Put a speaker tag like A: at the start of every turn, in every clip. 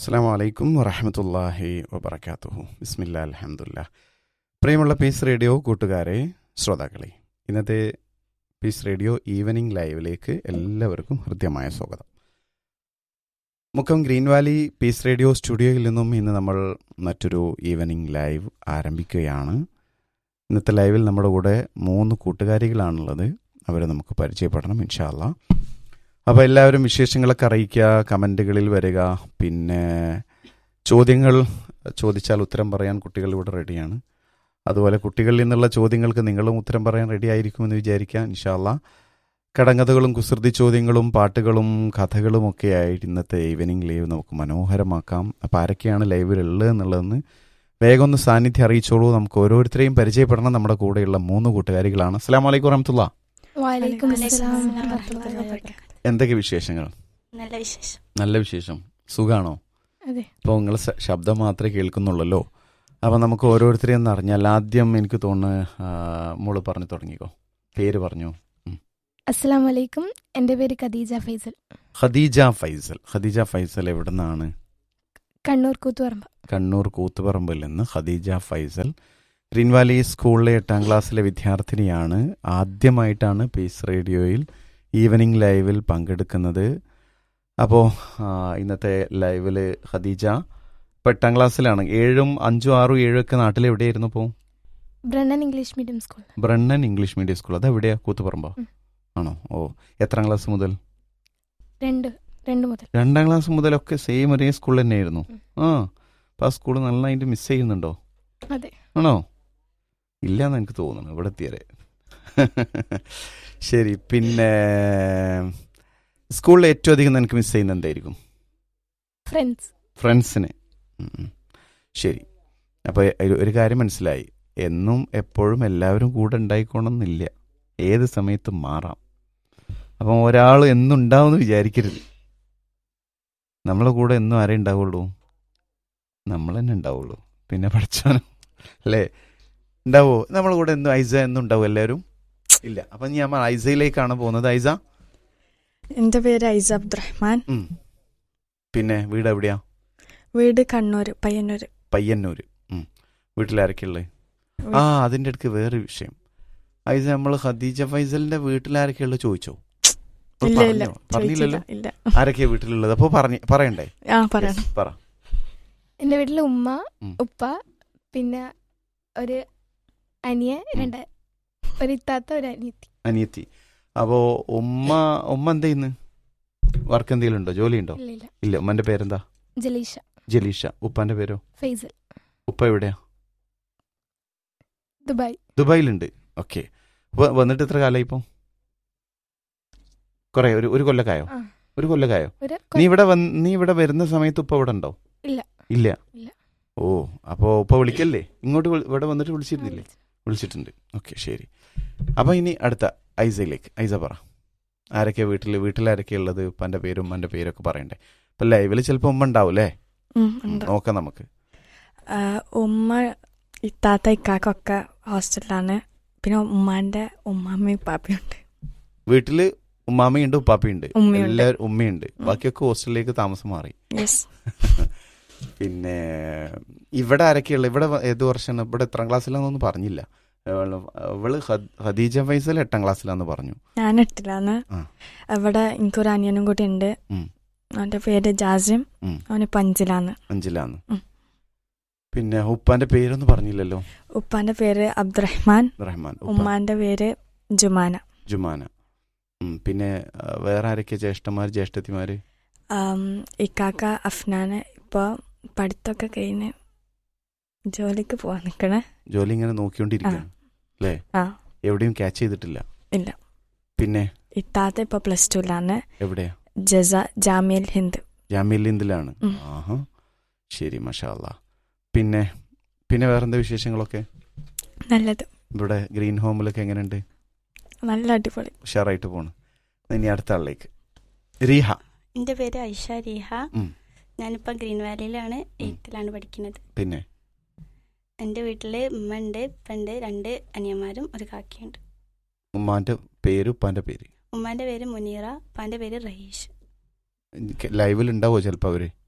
A: അസ്സാം വലൈക്കും വറഹമത്തല്ലാഹി വബർക്കാത്തുഹു ബിസ്മില്ല അലഹമുല്ല പ്രിയമുള്ള പീസ് റേഡിയോ കൂട്ടുകാരെ ശ്രോതാക്കളെ ഇന്നത്തെ പീസ് റേഡിയോ ഈവനിംഗ് ലൈവിലേക്ക് എല്ലാവർക്കും ഹൃദ്യമായ സ്വാഗതം Mukkam green valley peace radio സ്റ്റുഡിയോയിൽ നിന്നും ഇന്ന് നമ്മൾ മറ്റൊരു ഈവനിംഗ് ലൈവ് ആരംഭിക്കുകയാണ് ഇന്നത്തെ ലൈവിൽ നമ്മുടെ കൂടെ മൂന്ന് കൂട്ടുകാരികളാണുള്ളത് അവരെ നമുക്ക് പരിചയപ്പെടണം ഇൻഷാല്ല അപ്പോൾ എല്ലാവരും വിശേഷങ്ങളൊക്കെ അറിയിക്കുക കമൻറ്റുകളിൽ വരിക പിന്നെ ചോദ്യങ്ങൾ ചോദിച്ചാൽ ഉത്തരം പറയാൻ കുട്ടികൾ ഇവിടെ റെഡിയാണ് അതുപോലെ കുട്ടികളിൽ നിന്നുള്ള ചോദ്യങ്ങൾക്ക് നിങ്ങളും ഉത്തരം പറയാൻ റെഡി ആയിരിക്കുമെന്ന് വിചാരിക്കാം ഇൻഷാല്ല കടങ്കഥകളും കുസൃതി ചോദ്യങ്ങളും പാട്ടുകളും കഥകളും ഒക്കെ ആയിട്ട് ഇന്നത്തെ ഈവനിങ് ലൈവ് നമുക്ക് മനോഹരമാക്കാം അപ്പോൾ ആരൊക്കെയാണ് ലൈവിൽ ഉള്ളത് എന്നുള്ളതെന്ന് വേഗം ഒന്ന് സാന്നിധ്യം അറിയിച്ചോളൂ നമുക്ക് ഓരോരുത്തരെയും പരിചയപ്പെടണം നമ്മുടെ കൂടെയുള്ള മൂന്ന് കൂട്ടുകാരികളാണ് അസ്സാം വലൈക്കും വറഹമത്തുള്ള
B: വലൈക്കും
C: വലൈക്കും
B: അസ്സലാം
C: അസ്സലാം
B: വറഹ്മത്തുള്ളാഹി
C: വറഹ്മത്തുള്ളാഹി
B: വബറകാതുഹു.
A: എന്തൊക്കെ വിശേഷങ്ങൾ
C: നല്ല വിശേഷം
A: നല്ല വിശേഷം സുഖാണോ
B: അതെ
A: ഇപ്പോൾ നിങ്ങൾ ശബ്ദം മാത്രമേ കേൾക്കുന്നുള്ളല്ലോ അപ്പോൾ നമുക്ക് ഓരോരുത്തരെയും ഒന്ന് അറിഞ്ഞാൽ ആദ്യം എനിക്ക് തോന്നുന്നു ആ, മോള് പറഞ്ഞു തുടങ്ങിക്കോ പേര് പറഞ്ഞു
B: അസ്സലാം വലൈക്കും എൻ്റെ പേര് ഖദീജ ഫൈസൽ
A: ഖദീജ ഫൈസൽ ഖദീജ ഫൈസൽ എവിടെ നിന്നാണ്
B: കണ്ണൂർ കൂത്തുപറമ്പ്
A: കണ്ണൂർ കൂത്തുപറമ്പിൽ നിന്ന് ഖദീജ ഫൈസൽ ഗ്രീൻ വാലി സ്കൂളിലെ എട്ടാം ക്ലാസ്സിലെ വിദ്യാർത്ഥിനിയാണ് ആദ്യമായിട്ടാണ് പീസ് റേഡിയോയിൽ ഈവനിങ് ലൈവിൽ പങ്കെടുക്കുന്നത് അപ്പോൾ ഇന്നത്തെ ലൈവിൽ ഖദീജ ഇപ്പോൾ എട്ടാം ക്ലാസ്സിലാണ് ഏഴും അഞ്ചും ആറും ഏഴും ഒക്കെ നാട്ടിൽ എവിടെയായിരുന്നു ഇപ്പോൾ
B: Brennen English medium school
A: Brennen English medium school അത് എവിടെയാ കൂത്തുപറമ്പോ
B: ഉം.
A: ആണോ ഓ എത്രാം ക്ലാസ് മുതൽ
B: രണ്ട് രണ്ട് മുതൽ
A: രണ്ടാം ക്ലാസ് മുതലൊക്കെ സെയിം ഒരേ സ്കൂൾ തന്നെയായിരുന്നു
B: ഉം.
A: ആ അപ്പോൾ ആ സ്കൂൾ നന്നായിട്ട് മിസ് ചെയ്യുന്നുണ്ടോ
B: അതെ
A: ആണോ ഇല്ല എന്ന് എനിക്ക് തോന്നുന്നു ഇവിടെ എത്തിയാലേ ശരി പിന്നെ സ്കൂളിൽ ഏറ്റവും അധികം നിനക്ക് മിസ് ചെയ്യുന്നത് എന്തായിരിക്കും
B: ഫ്രണ്ട്സ്
A: ഫ്രണ്ട്സിന് ഉം, ഉം. ശരി അപ്പോൾ ഒരു കാര്യം മനസ്സിലായി എന്നും എപ്പോഴും എല്ലാവരും കൂടെ ഉണ്ടായിക്കോണമെന്നില്ല ഏത് സമയത്തും മാറാം അപ്പം ഒരാൾ എന്നും ഉണ്ടാവുമെന്ന് വിചാരിക്കരുത് നമ്മളെ കൂടെ എന്നും ആരേ ഉണ്ടാവുള്ളൂ നമ്മൾ തന്നെ ഉണ്ടാവുള്ളൂ പിന്നെ പഠിച്ചാനും അല്ലേ ഉണ്ടാവോ നമ്മളെ കൂടെ എന്നും ഐസ എന്നും ഉണ്ടാവും എല്ലാവരും ഇല്ല അപ്പം ഞാൻ ഐസയിലേക്കാണ് പോകുന്നത് ഐസ
C: എൻ്റെ പേര് ഐസ അബ്ദുറഹ്മാൻ
A: ഉം. പിന്നെ വീട് എവിടെയാ
C: വീട് കണ്ണൂർ പയ്യന്നൂർ
A: പയ്യന്നൂര് ഉം. വീട്ടിലാരൊക്കെയുള്ളത് ആ അതിൻ്റെ അടുക്ക് വേറെ വിഷയം ഐസ നമ്മൾ ഖദീജ ഫൈസലിന്റെ വീട്ടിലാരൊക്കെയുള്ളത് ചോദിച്ചോ അപ്പോൾ
C: ഇല്ല ഇല്ല
A: പറഞ്ഞോ? പറഞ്ഞില്ലല്ലോ
C: ചോദിച്ചില്ല ഇല്ല
A: ആരൊക്കെയാ വീട്ടിലുള്ളത് അപ്പോൾ പറഞ്ഞ പറയണ്ടേ
C: ആ പറയണം
A: Yes, പറ
B: എൻ്റെ വീട്ടിൽ ഉമ്മ
A: ഉം.
B: ഉപ്പ പിന്നെ ഒരു അനിയൻ രണ്ട് ഒരു ഇത്താത്ത ഒരു അനിയത്തി
A: അനിയത്തി അപ്പോ ഉമ്മ ഉമ്മ എന്ത് ചെയ്യുന്നു വർക്ക് എന്തെങ്കിലും ഉണ്ടോ ജോലി ഉണ്ടോ
B: ഇല്ല ഇല്ല
A: ഇല്ല ഉമ്മന്റെ പേരെന്താ
B: ജലീഷ
A: ജലീഷ ഉപ്പാന്റെ പേരോ
B: ഫൈസൽ
A: ഉപ്പ എവിടെയാ
B: ദുബായ്
A: ദുബായിലുണ്ട് ഓക്കെ വന്നിട്ട് എത്ര കാലമായി ഇപ്പം കുറെ ഒരു ഒരു കൊല്ലക്കായോ
B: ആ.
A: ഒരു കൊല്ലക്കായോ
B: ഒരു
A: നീ ഇവിടെ വന്ന് നീ ഇവിടെ വരുന്ന സമയത്ത് ഉപ്പ ഇവിടെ ഉണ്ടോ
B: ഇല്ല.
A: ഇല്ല
B: ഇല്ല.
A: ഓ അപ്പോ ഉപ്പ വിളിക്കല്ലേ ഇങ്ങോട്ട് വിളി- ഇവിടെ വന്നിട്ട് വിളിച്ചിരുന്നില്ലേ വിളിച്ചിട്ടുണ്ട് ഓക്കെ ശരി അപ്പൊ ഇനി അടുത്ത ഐസയിലേക്ക് ഐസ പറ ആരൊക്കെയാ വീട്ടിൽ വീട്ടിലാരൊക്കെയാ ഉള്ളത് ഉപ്പന്റെ പേരും ഉമ്മന്റെ പേരൊക്കെ പറയണ്ടേ ഇപ്പൊ ലൈവില് ചിലപ്പോ ഉമ്മ ഉണ്ടാവും അല്ലേ
C: ഉം, ഉണ്ട്.
A: നോക്കാം നമുക്ക്
C: ആ, ഉമ്മ ഇത്താത്ത ഇക്കാക്കൊക്കെ ഹോസ്റ്റലിലാണ് പിന്നെ ഉമ്മാന്റെ ഉമ്മാമ്മയും പാപ്പയും ഉണ്ട്
A: വീട്ടില് ഉമ്മാമയുണ്ട് ഉപ്പാപ്പയുണ്ട്
C: ഉമ്മയുണ്ട്.
A: എല്ലാവരും ഉമ്മയുണ്ട്
C: ഉം.
A: ബാക്കിയൊക്കെ ഹോസ്റ്റലിലേക്ക് താമസം മാറി
C: യെസ്
A: പിന്നെ ഇവിടെ ആരൊക്കെയുള്ള ഇവിടെ വ- ഏത് വർഷമാണ് ഇവിടെ എത്രാം ക്ലാസ്സിലാണെന്നൊന്നും പറഞ്ഞില്ല ഇവള് ഇവള് ഖദ്- ഖദീജ ഫൈസൽ എട്ടാം ക്ലാസ്സിലാന്ന് പറഞ്ഞു
C: ഞാൻ എട്ടിലാണ്
A: ആ.
C: അവിടെ എനിക്കൊരു അനിയനും കൂടി ഉണ്ട്
A: ഉം.
C: അവന്റെ പേര് ജാസിം
A: ഉം.
C: അവന് പഞ്ചിലാണ്
A: അഞ്ചിലാന്ന്
C: ഉം.
A: പിന്നെ ഉപ്പാന്റെ പേരൊന്നും പറഞ്ഞില്ലല്ലോ
C: ഉപ്പാന്റെ പേര് അബ്ദുറഹ്മാൻ
A: റഹ്മാൻ ഉപ്പ
C: ഉമ്മാന്റെ പേര് ജുമാന
A: ജുമാന ഉം, പിന്നെ ആ, വേറെ ആരൊക്കെ ജ്യേഷ്ഠന്മാർ ജ്യേഷ്ഠത്തിമാര്
C: ആം, ഇക്കാക്ക അഫ്നാന് ഇപ്പൊ പഠിത്തമൊക്കെ കഴിഞ്ഞ് ജോലിക്ക് പോവാൻ നിക്കണേ
A: ജോലി ഇങ്ങനെ നോക്കിക്കൊണ്ടിരിക്കുകയാണ് അല്ലേ
C: ആ
A: എവിടെയും ക്യാച്ച് ചെയ്തിട്ടില്ല
C: ഇല്ല
A: പിന്നെ
C: ഇത്താത്ത ഇപ്പൊ പ്ലസ് ടുലാണ്
A: എവിടെയാ
C: ജസ ജാമ്യൽ ഹിന്ദ്
A: ജാമ്യലിന്ദിലാണ്
C: ഉം.
A: ആഹാ ശരി മഷാല്ല പിന്നെ പിന്നെ വേറെന്താ വിശേഷങ്ങളൊക്കെ
C: നല്ലത്
A: ഇവിടെ ഗ്രീൻ ഹോമിലൊക്കെ എങ്ങനെയുണ്ട്
C: നല്ല അടിപൊളി
A: ഉഷാറായിട്ട് പോണ് ഇനി അടുത്ത ആളിലേക്ക് റീഹ
D: എൻ്റെ പേര് ഐഷ രീഹ
A: ഉം.
D: ഞാനിപ്പോൾ ഗ്രീൻ വാലിയിലാണ് എയ്ത്തിലാണ് പഠിക്കുന്നത്
A: പിന്നെ
D: എൻ്റെ വീട്ടിൽ ഉമ്മ ഉണ്ട് ഇപ്പുണ്ട് രണ്ട് അനിയന്മാരും ഒരു കാക്കയുണ്ട്
A: ഉമ്മാന്റെ പേര് ഉപ്പാന്റെ പേര്
D: ഉമ്മാൻ്റെ പേര് മുനീറ ഉപ്പാൻ്റെ പേര് റഹീഷ്
A: ലൈവിൽ ഉണ്ടാവോ ചിലപ്പോ അവര്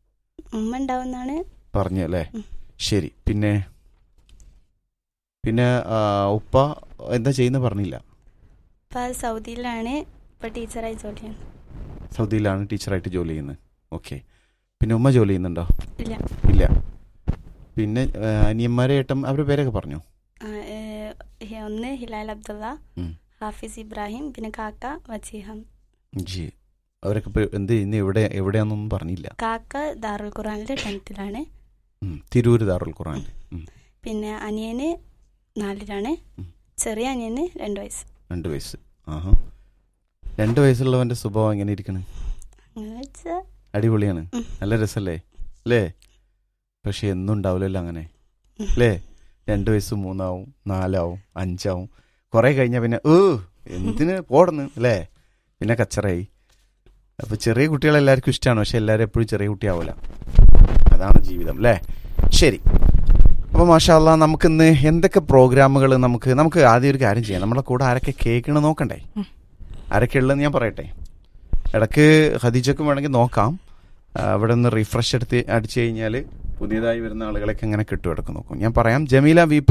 D: ഉമ്മ ഉണ്ടാവുന്നാണ്
A: പറഞ്ഞു അല്ലേ
D: ഉം.
A: ശരി പിന്നെ പിന്നെ ആ, ഉപ്പ എന്താ ചെയ്യുന്ന പറഞ്ഞില്ല
D: ഇപ്പം സൗദിയിലാണ് ഇപ്പം ടീച്ചറായി ജോലി ചെയ്യുന്നത്
A: സൗദിയിലാണ് ടീച്ചറായിട്ട് ജോലി ചെയ്യുന്നത് ഓക്കെ പിന്നെ ഉമ്മ ജോലി ചെയ്യുന്നുണ്ടോ
D: ഇല്ല
A: ഇല്ല പിന്നെ ആ, അനിയന്മാരെ ഏട്ടൻ അവരുടെ പേരൊക്കെ പറഞ്ഞു
D: ആ, ഏ, ഹി- ഒന്ന് ഹിലാൽ അബ്ദുള്ള
A: ഉം.
D: ഹാഫിസ് ഇബ്രാഹിം പിന്നെ കാക്ക വജീഹം
A: ജി അവരൊക്കെ ഇപ്പൊ എന്ത് ഇന്ന് എവിടെ എവിടെയാണെന്നൊന്നും പറഞ്ഞില്ല
D: കാക്ക ദാറുൽ ഖുറാനിൽ ടെൻത്തിലാണ്
A: ഉം. തിരൂര് ദാറുൽ ഖുറാൻ ഉം.
D: പിന്നെ അനിയന് നാലിലാണ്
A: ഉം.
D: ചെറിയ അനിയന് രണ്ട് വയസ്സ്
A: രണ്ട് വയസ്സ് ആഹാ രണ്ട് വയസ്സുള്ളവന്റെ സ്വഭാവം എങ്ങനെ ഇരിക്കണ്
D: അങ്ങനെ വെച്ചാൽ
A: അടിപൊളിയാണ്
D: ഉം.
A: നല്ല രസല്ലേ അല്ലേ പക്ഷെ എന്നും ഉണ്ടാവില്ലല്ലോ അങ്ങനെ
D: ഉം.
A: അല്ലേ രണ്ട് വയസ്സ് മൂന്നാവും നാലാവും അഞ്ചാവും കുറെ കഴിഞ്ഞാൽ പിന്നെ ഏ എന്തിന് പോടുന്നു അല്ലേ പിന്നെ കച്ചറായി അപ്പൊ ചെറിയ കുട്ടികളെ എല്ലാവർക്കും ഇഷ്ടമാണ് പക്ഷെ എല്ലാവരും എപ്പോഴും ചെറിയ കുട്ടിയാവില്ല അതാണ് ജീവിതം അല്ലേ ശരി അപ്പൊ മാഷാല്ല നമുക്കിന്ന് എന്തൊക്കെ പ്രോഗ്രാമുകൾ നമുക്ക് നമുക്ക് ആദ്യം ഒരു കാര്യം ചെയ്യാം നമ്മളെ കൂടെ ആരൊക്കെ കേൾക്കണ നോക്കണ്ടേ
C: ഉം.
A: ആരൊക്കെ ഉള്ളതെന്ന് ഞാൻ പറയട്ടെ ഇടക്ക് ഖദീജക്കും വേണമെങ്കിൽ നോക്കാം ആ, അവിടെ നിന്ന് റിഫ്രഷ് എടുത്ത് അടിച്ചു കഴിഞ്ഞാൽ പുതിയതായി വരുന്ന ആളുകളൊക്കെ എങ്ങനെ കിട്ടും ഇടക്ക് നോക്കും ഞാൻ പറയാം ജമീല വി പി